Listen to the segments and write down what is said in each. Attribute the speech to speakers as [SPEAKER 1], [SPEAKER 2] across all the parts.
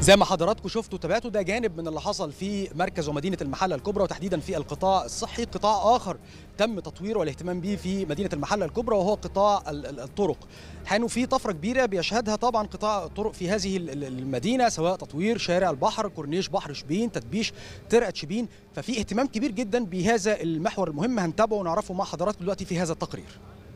[SPEAKER 1] زي ما حضراتكم شفتوا تابعتوا ده جانب من اللي حصل في مركز ومدينه المحله الكبرى وتحديدا في القطاع الصحي قطاع اخر تم تطويره والاهتمام به في مدينه المحله الكبرى وهو قطاع ال- ال- الطرق حانوا في طفره كبيره بيشهدها طبعا قطاع الطرق في هذه ال- ال- المدينه سواء تطوير شارع البحر كورنيش بحر شبين تدبيش ترعه شبين ففي اهتمام كبير جدا بهذا المحور المهم هنتابعه ونعرفه مع حضراتكم دلوقتي في هذا التقرير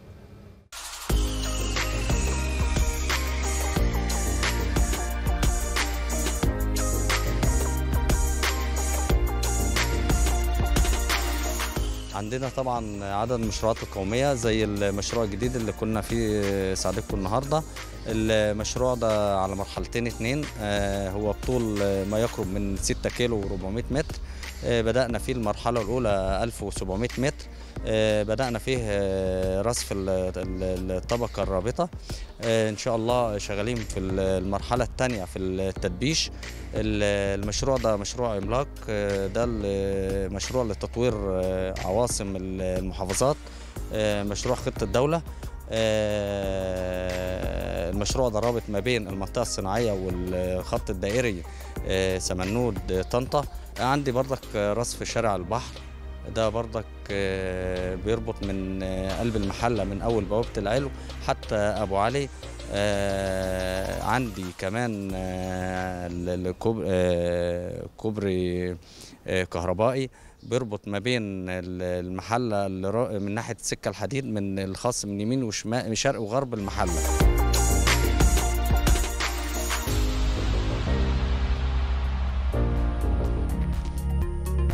[SPEAKER 2] عندنا طبعا عدد المشروعات القومية زي المشروع الجديد اللي كنا فيه ساعدكم النهاردة المشروع ده على مرحلتين اتنين آه، هو بطول ما يقرب من 6 كيلو و400 متر آه، بدأنا فيه المرحلة الأولى 1700 متر آه، بدأنا فيه آه، رصف ال- ال- الطبقة الرابطة آه، إن شاء الله شغالين في المرحلة الثانية في التدبيش ال- المشروع ده مشروع عملاق آه، ده ال- مشروع لتطوير آه، عواصم ال- المحافظات آه، مشروع خطة الدولة آه، المشروع ده رابط ما بين المنطقة الصناعية والخط الدائري آه، سمنود طنطا عندي برضك آه، رصف شارع البحر ده برضك آه، بيربط من آه، قلب المحلة من أول بوابة العلو حتى أبو علي آه، عندي كمان آه، ال- الكوب- آه، كوبري آه، كهربائي بيربط ما بين ال- المحلة اللي را- من ناحية السكة الحديد من الخاص من يمين وشمال من شرق وغرب المحلة